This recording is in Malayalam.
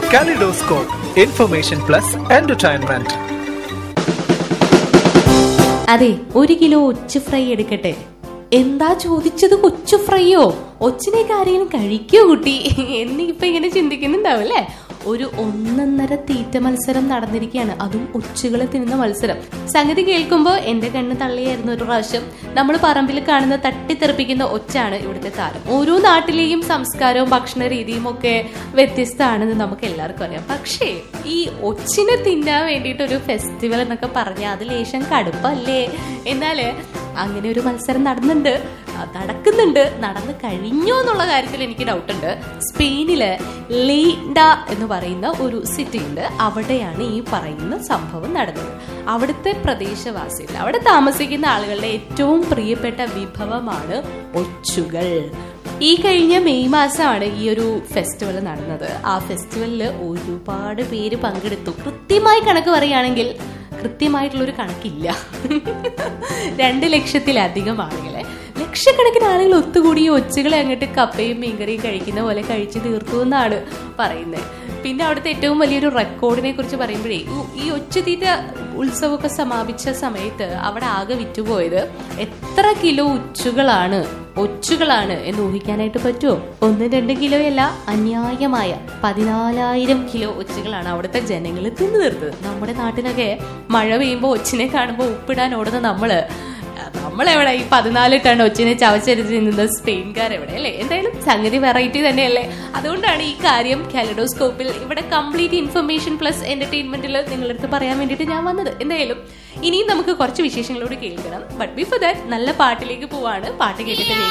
Kaleidoscope, information plus entertainment. അതെ ഒരു കിലോ ഒച്ച് ഫ്രൈ എടുക്കട്ടെ എന്താ ചോദിച്ചത് കൊച്ചു ഫ്രൈയോ ഒച്ചിനെയൊക്കെ ആരെങ്കിലും കഴിക്കോ കുട്ടി എന്നിപ്പോ ഇങ്ങനെ ചിന്തിക്കുന്നുണ്ടാവും അല്ലേ ഒരു ഒന്നൊന്നര തീറ്റ മത്സരം നടന്നിരിക്കുകയാണ് അതും ഒച്ചുകളെ തിന്നുന്ന മത്സരം സംഗതി കേൾക്കുമ്പോൾ എന്റെ കണ്ണ് തള്ളിയായിരുന്നു ഒരു പ്രാവശ്യം നമ്മൾ പറമ്പിൽ കാണുന്ന തട്ടിത്തെറിപ്പിക്കുന്ന ഒച്ചാണ് ഇവിടുത്തെ താരം ഓരോ നാട്ടിലെയും സംസ്കാരവും ഭക്ഷണ രീതിയും ഒക്കെ വ്യത്യസ്തമാണെന്ന് നമുക്ക് എല്ലാവർക്കും അറിയാം പക്ഷേ ഈ ഒച്ചിനെ തിന്നാൻ വേണ്ടിയിട്ട് ഒരു ഫെസ്റ്റിവൽ എന്നൊക്കെ പറഞ്ഞാൽ അത് ലേശം കടുപ്പല്ലേ എന്നാല് അങ്ങനെ ഒരു മത്സരം നടന്നുണ്ട് അത് നടക്കുന്നുണ്ട് നടന്നു കഴിഞ്ഞോ എന്നുള്ള കാര്യത്തിൽ എനിക്ക് ഡൗട്ട് ഉണ്ട് സ്പെയിനില് ലീഡ എന്ന് പറയുന്ന ഒരു സിറ്റി ഉണ്ട് അവിടെയാണ് ഈ പറയുന്ന സംഭവം നടന്നത് അവിടുത്തെ പ്രദേശവാസികൾ അവിടെ താമസിക്കുന്ന ആളുകളുടെ ഏറ്റവും പ്രിയപ്പെട്ട വിഭവമാണ് ഒച്ചുകൾ ഈ കഴിഞ്ഞ മെയ് മാസമാണ് ഈ ഒരു ഫെസ്റ്റിവൽ നടന്നത് ആ ഫെസ്റ്റിവലിൽ ഒരുപാട് പേര് പങ്കെടുത്തു കൃത്യമായി കണക്ക് പറയുകയാണെങ്കിൽ കൃത്യമായിട്ടുള്ളൊരു കണക്കില്ല രണ്ട് ലക്ഷത്തിലധികം ആളുകളെ ലക്ഷക്കണക്കിന് ആളുകൾ ഒത്തുകൂടി ഈ ഒച്ചുകളെ അങ്ങോട്ട് കപ്പയും മീൻകറിയും കഴിക്കുന്ന പോലെ കഴിച്ചു തീർത്തു എന്നാണ് പറയുന്നത് പിന്നെ അവിടുത്തെ ഏറ്റവും വലിയൊരു റെക്കോർഡിനെ കുറിച്ച് പറയുമ്പോഴേ ഈ- ഈ ഒച്ചുതീറ്റ ഉത്സവമൊക്കെ സമാപിച്ച സമയത്ത് അവിടെ ആകെ വിറ്റുപോയത് എത്ര കിലോ ഉച്ചുകളാണ് ഒച്ചുകളാണ് എന്ന് ഊഹിക്കാനായിട്ട് പറ്റുമോ ഒന്ന് രണ്ട് കിലോയല്ല അന്യായമായ പതിനാലായിരം കിലോ ഒച്ചുകളാണ് അവിടുത്തെ ജനങ്ങൾ തിന്നു തീർത്തത് നമ്മുടെ നാട്ടിലൊക്കെ മഴ പെയ്യുമ്പോൾ ഒച്ചിനെ കാണുമ്പോൾ ഉപ്പിടാൻ ഓടുന്ന നമ്മള് നമ്മളെവിടെ ഈ പതിനാല് ടൺ ഒച്ചിനെ ചവച്ചരിച്ച് നിന്ന സ്പെയിൻകാർ എവിടെ അല്ലേ എന്തായാലും സംഗതി വെറൈറ്റി തന്നെയല്ലേ അതുകൊണ്ടാണ് ഈ കാര്യം കാലഡോസ്കോപ്പിൽ ഇവിടെ കംപ്ലീറ്റ് ഇൻഫർമേഷൻ പ്ലസ് എന്റർടൈൻമെന്റിൽ നിങ്ങളുടെ അടുത്ത് പറയാൻ വേണ്ടിയിട്ട് ഞാൻ വന്നത് എന്തായാലും ഇനിയും നമുക്ക് കുറച്ച് വിശേഷങ്ങളോട് കേൾക്കണം ബട്ട് ബിഫോർ ദാറ്റ് നല്ല പാട്ടിലേക്ക് പോവാണ് പാട്ട് കേട്ടിട്ട്